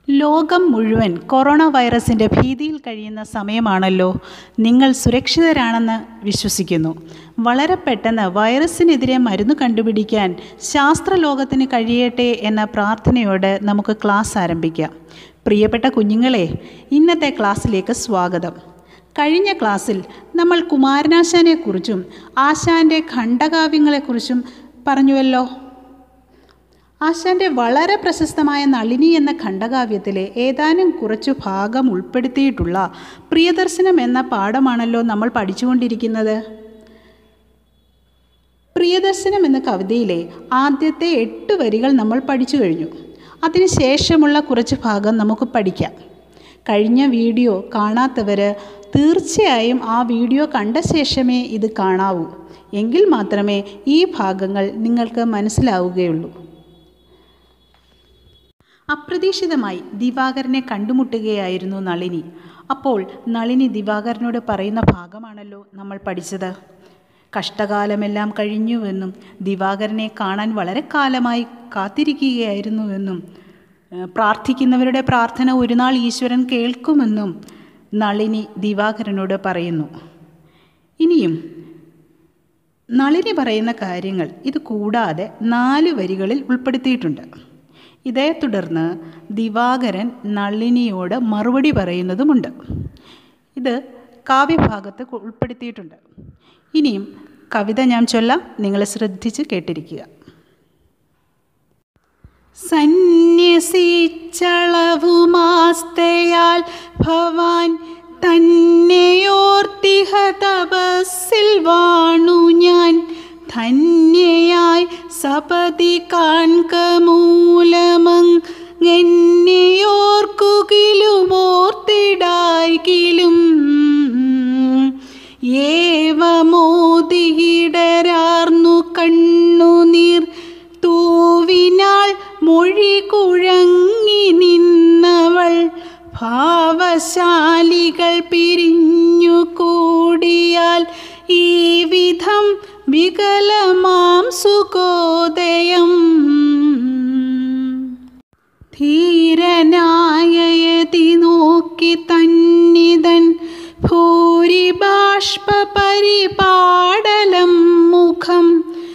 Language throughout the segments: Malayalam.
ലോകം മുഴുവൻ കൊറോണ വൈറസിൻ്റെ ഭീതിയിൽ കഴിയുന്ന സമയമാണല്ലോ നിങ്ങൾ സുരക്ഷിതരാണെന്ന് വിശ്വസിക്കുന്നു വളരെ പെട്ടെന്ന് വൈറസിനെതിരെ മരുന്ന് കണ്ടുപിടിക്കാൻ ശാസ്ത്രലോകത്തിന് കഴിയട്ടെ എന്ന പ്രാർത്ഥനയോടെ നമുക്ക് ക്ലാസ് ആരംഭിക്കാം പ്രിയപ്പെട്ട കുഞ്ഞുങ്ങളെ ഇന്നത്തെ ക്ലാസ്സിലേക്ക് സ്വാഗതം കഴിഞ്ഞ ക്ലാസ്സിൽ നമ്മൾ കുമാരനാശാനെക്കുറിച്ചും ആശാൻ്റെ ഖണ്ഡകാവ്യങ്ങളെക്കുറിച്ചും പറഞ്ഞുവല്ലോ ആശാന്റെ വളരെ പ്രശസ്തമായ നളിനി എന്ന ഖണ്ഡകാവ്യത്തിലെ ഏതാനും കുറച്ചു ഭാഗം ഉൾപ്പെടുത്തിയിട്ടുള്ള പ്രിയദർശനം എന്ന പാഠമാണല്ലോ നമ്മൾ പഠിച്ചുകൊണ്ടിരിക്കുന്നത് പ്രിയദർശനം എന്ന കവിതയിലെ ആദ്യത്തെ എട്ട് വരികൾ നമ്മൾ പഠിച്ചു കഴിഞ്ഞു അതിനുശേഷമുള്ള കുറച്ച് ഭാഗം നമുക്ക് പഠിക്കാം കഴിഞ്ഞ വീഡിയോ കാണാത്തവർ തീർച്ചയായും ആ വീഡിയോ കണ്ട ശേഷമേ ഇത് കാണാവൂ എങ്കിൽ മാത്രമേ ഈ ഭാഗങ്ങൾ നിങ്ങൾക്ക് മനസ്സിലാവുകയുള്ളൂ അപ്രതീക്ഷിതമായി ദിവാകരനെ കണ്ടുമുട്ടുകയായിരുന്നു നളിനി അപ്പോൾ നളിനി ദിവാകരനോട് പറയുന്ന ഭാഗമാണല്ലോ നമ്മൾ പഠിച്ചത് കഷ്ടകാലമെല്ലാം കഴിഞ്ഞുവെന്നും ദിവാകരനെ കാണാൻ വളരെ കാലമായി കാത്തിരിക്കുകയായിരുന്നുവെന്നും പ്രാർത്ഥിക്കുന്നവരുടെ പ്രാർത്ഥന ഒരു നാൾ ഈശ്വരൻ കേൾക്കുമെന്നും നളിനി ദിവാകരനോട് പറയുന്നു ഇനിയും നളിനി പറയുന്ന കാര്യങ്ങൾ ഇത് കൂടാതെ നാല് വരികളിൽ ഉൾപ്പെടുത്തിയിട്ടുണ്ട് ഇതേ തുടർന്ന് ദിവാകരൻ നളിനിയോട് മറുപടി പറയുന്നതുമുണ്ട് ഇത് കാവ്യഭാഗത്ത് ഉൾപ്പെടുത്തിയിട്ടുണ്ട് ഇനിയും കവിത ഞാൻ ചൊല്ലാം നിങ്ങൾ ശ്രദ്ധിച്ച് കേട്ടിരിക്കുക സന്യസിച്ചളവുമാസ്തയാൽ ഭവാൻ തന്നെയോർത്തിഹ തപസ്സിൽ വാണു ഞാൻ ധന്യയായി സപതി കാൺക മൂലമങ്ങെന്നെയോർക്കുകിലുമോർത്തിടായിലും ഏവമോതിയിടരാർന്നു കണ്ണുനീർ തൂവിനാൾ മൊഴി കുഴങ്ങി നിന്നവൾ ഭാവശാലികൾ പിരിഞ്ഞു കൂടിയാൽ ഈ വിധം വികലമാം സുഖോദയം ധീരനായതി നോക്കി തന്നിതൻ ഭൂരിബാഷ്പ പരിപാടലം മുഖം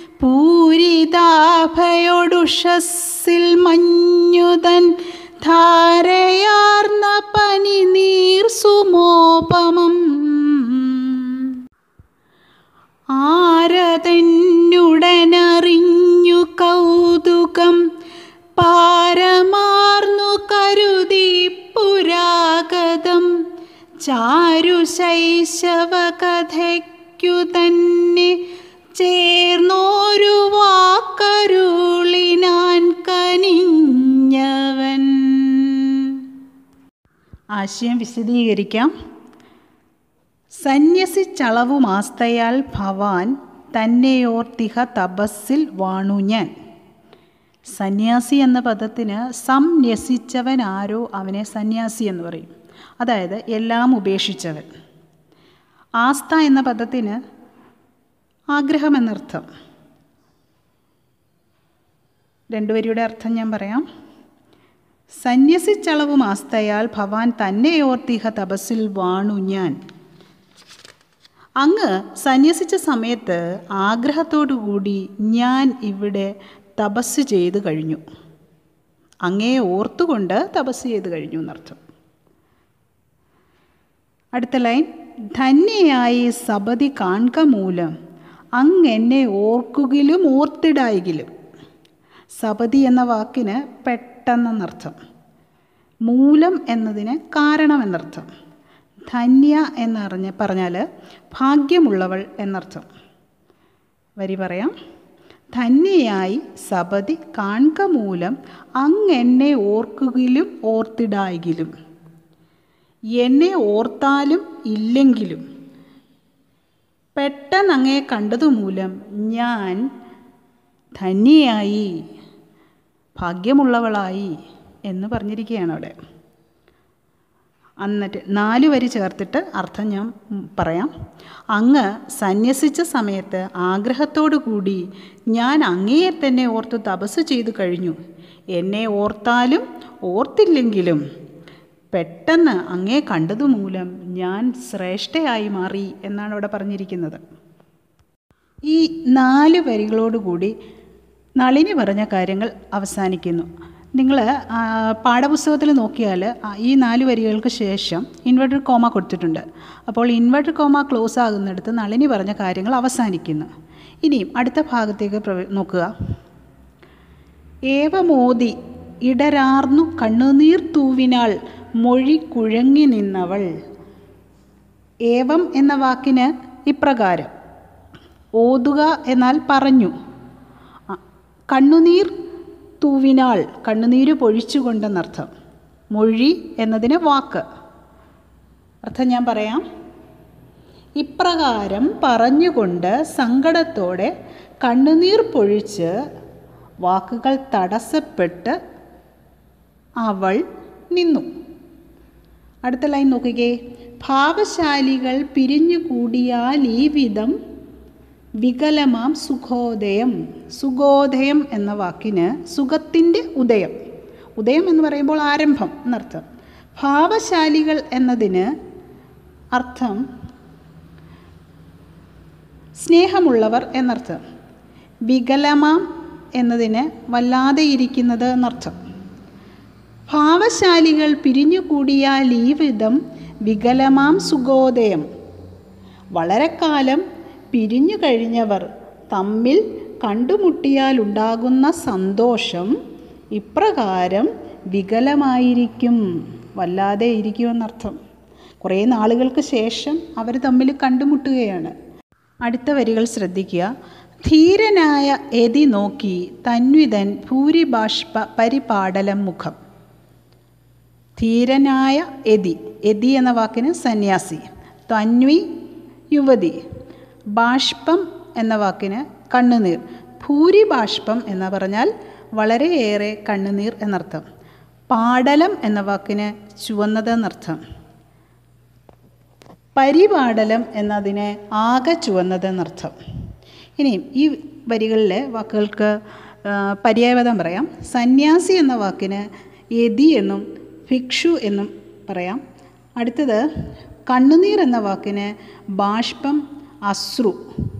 പൂരിതാഭയൊടുഷസ്സിൽ മഞ്ഞുതൻ ധാരയാർന്ന പനി നീർ സുമോപമം ആരതന്നുടനറിഞ്ഞു കൗതുകം പാരമാർന്നു കരുതി പുരാഗതം ചാരുശൈശവ കഥയ്ക്കു തന്നെ ചേർന്നോരു വാക്കരുളിനാൻ കനിഞ്ഞവൻ ആശയം വിശദീകരിക്കാം സന്യസിച്ചളവുമാസ്തയാൽ ഭവാൻ തന്നെയോർത്തിഹ തപസ്സിൽ വാണു ഞാൻ സന്യാസി എന്ന പദത്തിന് സംന്യസിച്ചവൻ ആരോ അവനെ സന്യാസി എന്ന് പറയും അതായത് എല്ലാം ഉപേക്ഷിച്ചവൻ ആസ്ഥ എന്ന പദത്തിന് ആഗ്രഹം എന്നർത്ഥം രണ്ടുപേരുടെ അർത്ഥം ഞാൻ പറയാം സന്യസിച്ചളവും ആസ്തയാൽ ഭവാൻ തന്നെയോർത്തിഹ തപസ്സിൽ വാണു ഞാൻ അങ്ങ് സന്യസിച്ച സമയത്ത് ആഗ്രഹത്തോടുകൂടി ഞാൻ ഇവിടെ തപസ് ചെയ്ത് കഴിഞ്ഞു അങ്ങേ ഓർത്തുകൊണ്ട് തപസ് ചെയ്ത് കഴിഞ്ഞു എന്നർത്ഥം അടുത്ത ലൈൻ ധന്യയായി സപതി കാൺക മൂലം അങ്ങ് എന്നെ ഓർക്കുകിലും ഓർത്തിടായെങ്കിലും സപതി എന്ന വാക്കിന് പെട്ടെന്നെന്നർത്ഥം മൂലം എന്നതിന് കാരണം എന്നർത്ഥം ധന്യ എന്നറിഞ്ഞ് പറഞ്ഞാൽ ഭാഗ്യമുള്ളവൾ എന്നർത്ഥം വരി പറയാം ധന്യയായി സപതി കാൺക മൂലം അങ്ങെന്നെ ഓർക്കുകിലും ഓർത്തിടായെങ്കിലും എന്നെ ഓർത്താലും ഇല്ലെങ്കിലും പെട്ടെന്ന് അങ്ങയെ കണ്ടതുമൂലം ഞാൻ ധന്യയായി ഭാഗ്യമുള്ളവളായി എന്ന് പറഞ്ഞിരിക്കുകയാണ് അവിടെ എന്നിട്ട് നാല് വരി ചേർത്തിട്ട് അർത്ഥം ഞാൻ പറയാം അങ്ങ് സന്യസിച്ച സമയത്ത് ആഗ്രഹത്തോടു കൂടി ഞാൻ അങ്ങയെ തന്നെ ഓർത്ത് തപസ് ചെയ്തു കഴിഞ്ഞു എന്നെ ഓർത്താലും ഓർത്തില്ലെങ്കിലും പെട്ടെന്ന് അങ്ങേ കണ്ടതുമൂലം ഞാൻ ശ്രേഷ്ഠയായി മാറി എന്നാണ് അവിടെ പറഞ്ഞിരിക്കുന്നത് ഈ നാല് വരികളോടുകൂടി നളിനി പറഞ്ഞ കാര്യങ്ങൾ അവസാനിക്കുന്നു നിങ്ങൾ പാഠപുസ്തകത്തിൽ നോക്കിയാൽ ആ, ഈ നാല് വരികൾക്ക് ശേഷം ഇൻവെർട്ടർ കോമ കൊടുത്തിട്ടുണ്ട് അപ്പോൾ ഇൻവെർട്ടർ കോമ ക്ലോസ് ആകുന്നിടത്ത് നളിനി പറഞ്ഞ കാര്യങ്ങൾ അവസാനിക്കുന്നു ഇനിയും അടുത്ത ഭാഗത്തേക്ക് പ്രവേ- നോക്കുക ഏവമോതി ഇടരാർന്നു കണ്ണുനീർ തൂവിനാൾ മൊഴി കുഴങ്ങി നിന്നവൾ ഏവം എന്ന വാക്കിന് ഇപ്രകാരം ഓതുക എന്നാൽ പറഞ്ഞു ആ, കണ്ണുനീർ തൂവിനാൾ കണ്ണുനീര് പൊഴിച്ചുകൊണ്ടെന്നർത്ഥം മൊഴി എന്നതിന് വാക്ക് അർത്ഥം ഞാൻ പറയാം ഇപ്രകാരം പറഞ്ഞുകൊണ്ട് സങ്കടത്തോടെ കണ്ണുനീർ പൊഴിച്ച് വാക്കുകൾ തടസ്സപ്പെട്ട് അവൾ നിന്നു അടുത്ത ലൈൻ നോക്കുകേ ഭാവശാലികൾ പിരിഞ്ഞുകൂടിയാൽ ഈ വിധം വികലമാം സുഖോദയം സുഖോദയം എന്ന വാക്കിന് സുഖത്തിൻ്റെ ഉദയം ഉദയം എന്ന് പറയുമ്പോൾ ആരംഭം എന്നർത്ഥം ഭാവശാലികൾ എന്നതിന് അർത്ഥം സ്നേഹമുള്ളവർ എന്നർത്ഥം വികലമാം എന്നതിന് വല്ലാതെ ഇരിക്കുന്നത് എന്നർത്ഥം ഭാവശാലികൾ പിരിഞ്ഞുകൂടിയാൽ ഈ വിധം വികലമാം സുഖോദയം വളരെ കാലം പിരിഞ്ഞു കഴിഞ്ഞവർ തമ്മിൽ കണ്ടുമുട്ടിയാലുണ്ടാകുന്ന സന്തോഷം ഇപ്രകാരം വികലമായിരിക്കും വല്ലാതെ ഇരിക്കുമെന്നർത്ഥം കുറേ നാളുകൾക്ക് ശേഷം അവർ തമ്മിൽ കണ്ടുമുട്ടുകയാണ് അടുത്ത വരികൾ ശ്രദ്ധിക്കുക ധീരനായ എതി നോക്കി തന്വിതൻ ഭൂരിബാഷ്പ പരിപാടലം മുഖം ധീരനായ എതി എതി എന്ന വാക്കിന് സന്യാസി തന്വി യുവതി ബാഷ്പം എന്ന വാക്കിന് കണ്ണുനീർ ഭൂരിബാഷ്പം എന്ന് പറഞ്ഞാൽ വളരെയേറെ കണ്ണുനീർ എന്നർത്ഥം പാടലം എന്ന വാക്കിന് ചുവന്നത് എന്നർത്ഥം പരിപാടലം എന്നതിന് ആകെ ചുവന്നത് എന്നർത്ഥം ഇനിയും ഈ വരികളിലെ വാക്കുകൾക്ക് ആ, പര്യായപദം പറയാം സന്യാസി എന്ന വാക്കിന് യതി എന്നും ഭിക്ഷു എന്നും പറയാം അടുത്തത് കണ്ണുനീർ എന്ന വാക്കിന് ബാഷ്പം അശ്രു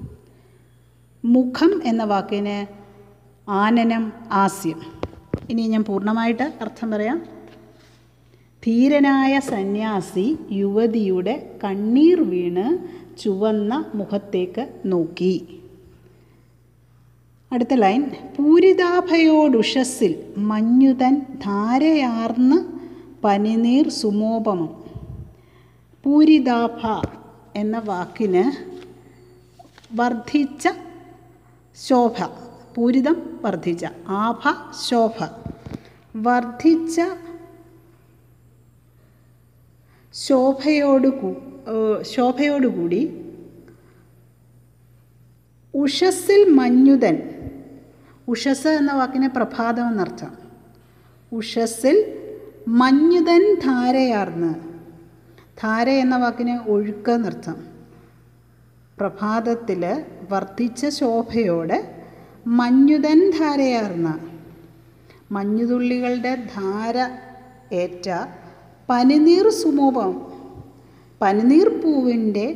മുഖം എന്ന വാക്കിന് ആനനം ആസ്യം ഇനി ഞാൻ പൂർണ്ണമായിട്ട് അർത്ഥം പറയാം ധീരനായ സന്യാസി യുവതിയുടെ കണ്ണീർ വീണ് ചുവന്ന മുഖത്തേക്ക് നോക്കി അടുത്ത ലൈൻ പൂരിതാഭയോടുഷസ്സിൽ മഞ്ഞുതൻ ധാരയാർന്ന് പനിനീർ സുമോപമം പൂരിതാഭ എന്ന വാക്കിന് വർദ്ധിച്ച ശോഭ പൂരിതം വർദ്ധിച്ച ആഭ ശോഭ വർദ്ധിച്ച ശോഭയോടു കൂ- ഏഹ് ശോഭയോടുകൂടി ഉഷസ്സിൽ മഞ്ഞുതൻ ഉഷസ് എന്ന വാക്കിന് പ്രഭാതം എന്നർത്ഥം ഉഷസ്സിൽ മഞ്ഞുതൻ ധാരയാർന്ന് ധാര എന്ന വാക്കിന് ഒഴുക്ക് എന്നർത്ഥം പ്രഭാതത്തിൽ വർദ്ധിച്ച ശോഭയോടെ മഞ്ഞുതൻ ധാരയാർന്ന മഞ്ഞുതുള്ളികളുടെ ധാര ഏറ്റ പനിനീർ സുമോപം പനിനീർ പൂവിൻ്റെ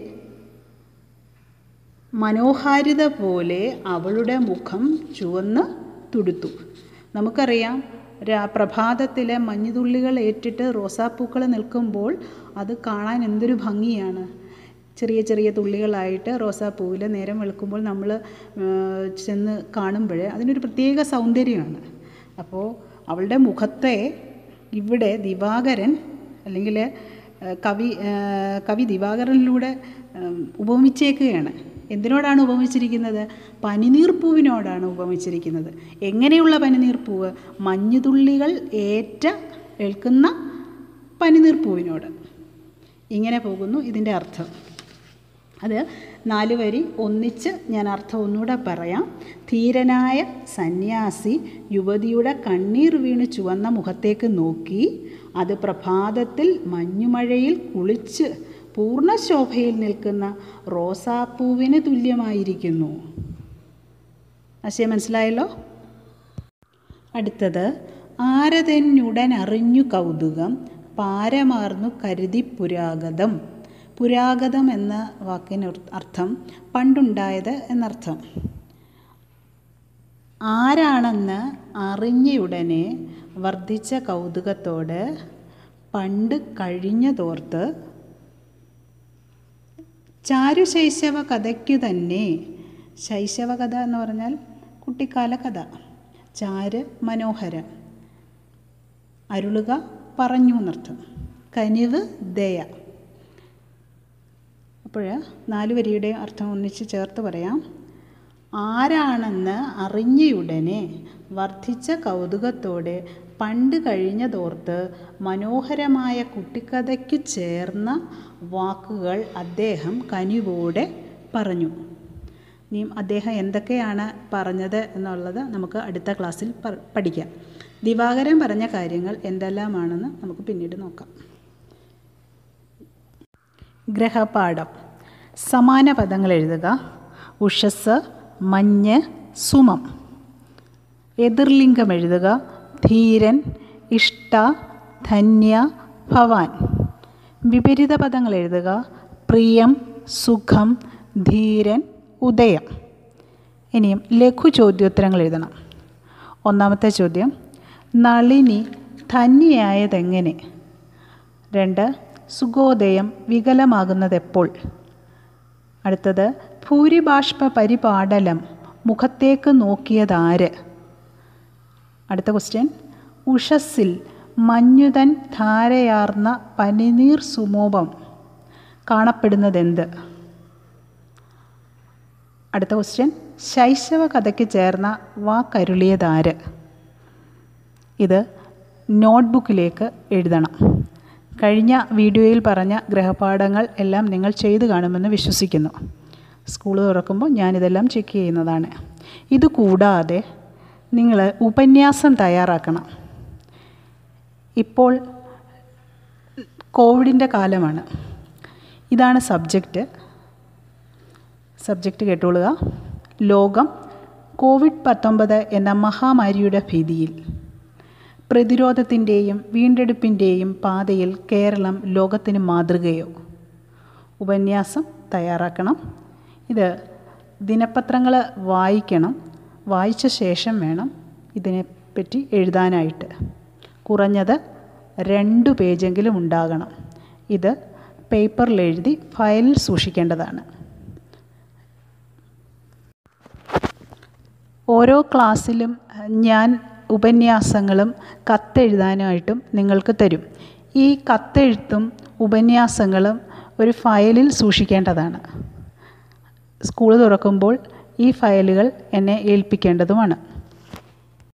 മനോഹാരിത പോലെ അവളുടെ മുഖം ചുവന്ന് തുടുത്തു നമുക്കറിയാം രാ പ്രഭാതത്തിലെ മഞ്ഞുതുള്ളികൾ ഏറ്റിട്ട് റോസാപ്പൂക്കൾ നിൽക്കുമ്പോൾ അത് കാണാൻ എന്തൊരു ഭംഗിയാണ് ചെറിയ ചെറിയ തുള്ളികളായിട്ട് റോസാപ്പൂവിൽ നേരം വെളുക്കുമ്പോൾ നമ്മൾ ചെന്ന് കാണുമ്പോൾ അതിനൊരു പ്രത്യേക സൗന്ദര്യമാണ് അപ്പോൾ അവളുടെ മുഖത്തെ ഇവിടെ ദിവാകരൻ അല്ലെങ്കിൽ ഏഹ്, കവി ഏഹ്, കവി ദിവാകരനിലൂടെ ഏഹ്, ഉപമിച്ചേക്കുകയാണ് എന്തിനോടാണ് ഉപമിച്ചിരിക്കുന്നത് പനിനീർപ്പൂവിനോടാണ് ഉപമിച്ചിരിക്കുന്നത് എങ്ങനെയുള്ള പനിനീർപ്പൂവ് മഞ്ഞുതുള്ളികൾ ഏറ്റ ഏൽക്കുന്ന പനിനീർപ്പൂവിനോട് ഇങ്ങനെ പോകുന്നു ഇതിൻ്റെ അർത്ഥം അത് നാല് വരി ഒന്നിച്ച് ഞാൻ അർത്ഥം ഒന്നുകൂടെ പറയാം ധീരനായ സന്യാസി യുവതിയുടെ കണ്ണീർ വീണ് ചുവന്ന മുഖത്തേക്ക് നോക്കി അത് പ്രഭാതത്തിൽ മഞ്ഞുമഴയിൽ കുളിച്ച് പൂർണ്ണശോഭയിൽ നിൽക്കുന്ന റോസാപ്പൂവിന് തുല്യമായിരിക്കുന്നു ആശയം മനസ്സിലായല്ലോ അടുത്തത് ആരതെന്നുടൻ അറിഞ്ഞു കൗതുകം പാരമാർന്നു കരുതി പുരാഗതം പുരാഗതം എന്ന വാക്കിന് അർത്ഥം പണ്ടുണ്ടായത് എന്നർത്ഥം ആരാണെന്ന് അറിഞ്ഞയുടനെ വർദ്ധിച്ച കൗതുകത്തോട് പണ്ട് കഴിഞ്ഞതോർത്ത് ചാരുശൈശവ കഥയ്ക്കു തന്നെ ശൈശവ കഥ എന്ന് പറഞ്ഞാൽ കുട്ടിക്കാല കഥ ചാര് മനോഹരം അരുളുക പറഞ്ഞു എന്നർത്ഥം കനിവ് ദയ അപ്പോൾ നാല് വരിയുടെ അർത്ഥം ഒന്നിച്ച് ചേർത്ത് പറയാം ആരാണെന്ന് അറിഞ്ഞയുടനെ വർദ്ധിച്ച കൗതുകത്തോടെ പണ്ട് കഴിഞ്ഞതോർത്ത് മനോഹരമായ കുട്ടിക്കഥയ്ക്കു ചേർന്ന വാക്കുകൾ അദ്ദേഹം കനിവോടെ പറഞ്ഞു ഇനിയും അദ്ദേഹം എന്തൊക്കെയാണ് പറഞ്ഞത് എന്നുള്ളത് നമുക്ക് അടുത്ത ക്ലാസ്സിൽ പഠിക്കാം ദിവാകരൻ പറഞ്ഞ കാര്യങ്ങൾ എന്തെല്ലാമാണെന്ന് നമുക്ക് പിന്നീട് നോക്കാം ഗ്രഹപാഠം സമാന പദങ്ങൾ എഴുതുക ഉഷസ് മഞ്ഞ് സുമം എതിർലിംഗം എഴുതുക ധീരൻ ഇഷ്ട ധന്യ ഭവാൻ വിപരീത പദങ്ങൾ എഴുതുക പ്രിയം സുഖം ധീരൻ ഉദയം ഇനിയും ലഘു ചോദ്യോത്തരങ്ങൾ എഴുതണം ഒന്നാമത്തെ ചോദ്യം നളിനി ധന്യയായതെങ്ങനെ രണ്ട് സുഖോദയം വികലമാകുന്നതെപ്പോൾ അടുത്തത് ഭൂരിബാഷ്പ പരിപാടലം മുഖത്തേക്ക് നോക്കിയതാര് അടുത്ത ക്വസ്റ്റ്യൻ ഉഷസ്സിൽ മഞ്ഞുതൻ ധാരയാർന്ന പനിനീർ സുമോപം കാണപ്പെടുന്നതെന്ത് അടുത്ത ക്വസ്റ്റ്യൻ ശൈശവ കഥയ്ക്ക് ചേർന്ന വാക്കരുളിയതാര് ഇത് നോട്ട്ബുക്കിലേക്ക് എഴുതണം കഴിഞ്ഞ വീഡിയോയിൽ പറഞ്ഞ ഗ്രഹപാഠങ്ങൾ എല്ലാം നിങ്ങൾ ചെയ്തു കാണുമെന്ന് വിശ്വസിക്കുന്നു സ്കൂൾ തുറക്കുമ്പോൾ ഞാനിതെല്ലാം ചെക്ക് ചെയ്യുന്നതാണ് ഇതുകൂടാതെ നിങ്ങൾ ഉപന്യാസം തയ്യാറാക്കണം ഇപ്പോൾ കോവിഡിൻ്റെ കാലമാണ് ഇതാണ് സബ്ജക്റ്റ് സബ്ജക്റ്റ് കേട്ടോളുക ലോകം കോവിഡ് പത്തൊമ്പത് എന്ന മഹാമാരിയുടെ ഭീതിയിൽ പ്രതിരോധത്തിൻ്റെയും വീണ്ടെടുപ്പിൻ്റെയും പാതയിൽ കേരളം ലോകത്തിന് മാതൃകയോ ഉപന്യാസം തയ്യാറാക്കണം ഇത് ദിനപത്രങ്ങൾ വായിക്കണം വായിച്ച ശേഷം വേണം ഇതിനെപ്പറ്റി എഴുതാനായിട്ട് കുറഞ്ഞത് രണ്ട് പേജെങ്കിലും ഉണ്ടാകണം ഇത് പേപ്പറിൽ എഴുതി ഫയലിൽ സൂക്ഷിക്കേണ്ടതാണ് ഓരോ ക്ലാസ്സിലും ഞാൻ ഉപന്യാസങ്ങളും കത്തെഴുതാനായിട്ടും നിങ്ങൾക്ക് തരും ഈ കത്തെഴുത്തും ഉപന്യാസങ്ങളും ഒരു ഫയലിൽ സൂക്ഷിക്കേണ്ടതാണ് സ്കൂൾ തുറക്കുമ്പോൾ ഈ ഫയലുകൾ എന്നെ ഏൽപ്പിക്കേണ്ടതുമാണ്